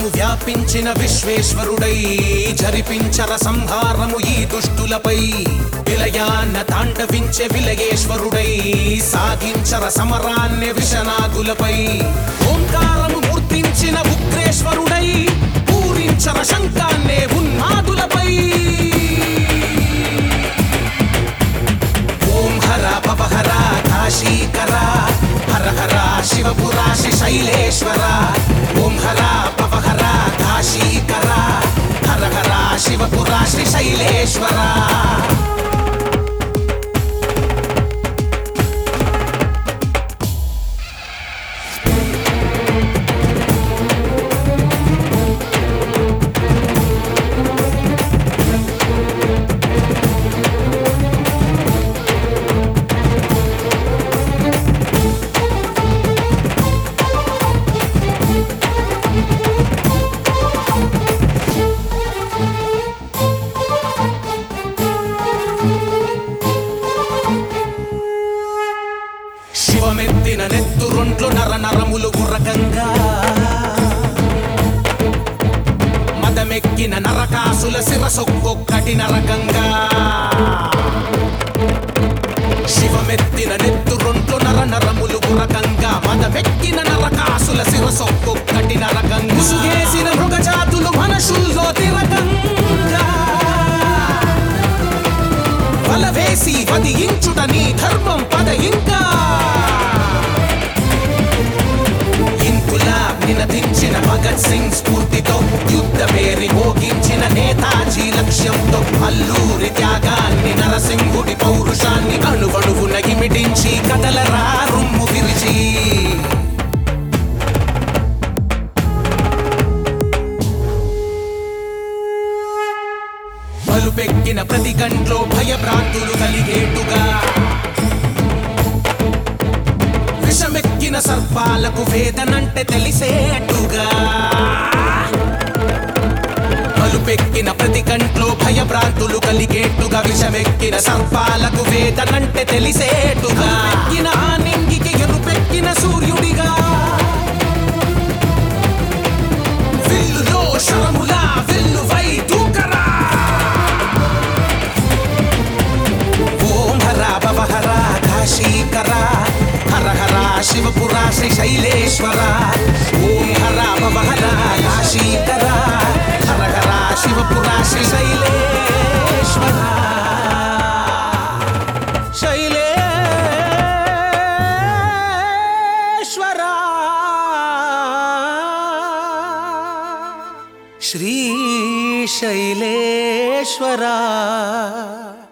బ్రహ్మాండము వ్యాపించిన విశ్వేశ్వరుడై జరిపించర సంహారము ఈ దుష్టులపై విలయాన్న తాండవించే విలయేశ్వరుడై సాగించర సమరాన్య విషనాగులపై ఓంకారము మూర్తించిన ఉగ్రేశ్వరుడై పూరించర శంకాన్నే ఉన్మాదులపై ఓం హర పవహర కాశీకర హర హర శివపురాశి శైలేశ్వర ఓం హర పవహర కాశీకర హర హర శివపురాశి శైలేశ్వర శివమెత్తిన నెత్తురొంట్లు నర నరములు గుర్రకంగా మదమెక్కిన నరకాసుల శిరసొక్కొక్కటి నరకంగా శివమెత్తిన నెత్తురొంట్లు నర నరములు గురకంగా మదమెక్కిన నరకాసుల శిరసొక్కొక్కటి నరకంగా ముసుగేసిన మృగజాతులు మనుషుల్లో తిరకంగా వలవేసి వదియించుట నీ ధర్మం పద ఇంకా ఇంకులా నినదించిన భగత్ సింగ్ స్ఫూర్తితో యుద్ధ పేరి మోగించిన నేతాజీ లక్ష్యంతో అల్లూరి త్యాగాన్ని నరసింహుడి పౌరుషాన్ని అణువణువున ఇమిడించి కదలరా రొమ్ము విరిచి బలుపెక్కిన ప్రతి గంట్లో భయభ్రాంతులు కలిగేటుగా విషమెక్కిన సర్పాలకు వేదనంటే తెలిసేట్టుగా బలుపెక్కిన ప్రతి గంట్లో భయభ్రాంతులు కలిగేట్టుగా విషమెక్కిన సర్పాలకు వేదనంటే తెలిసేట్టుగా ఎక్కిన ఆ నింగికి ఎరుపెక్కిన సూర్యుడిగా విల్లులో శరములా విల్లువై దూకరా ఓం హర భవ హర కాశీకర హర హర శివపురా శ్రీ శైలేశ్వర ఓం హర భవ హర కాశీకర హర హర శివపురా శ్రీ శైలేశ్వర శైలేశ్వర శ్రీ శైలేశ్వర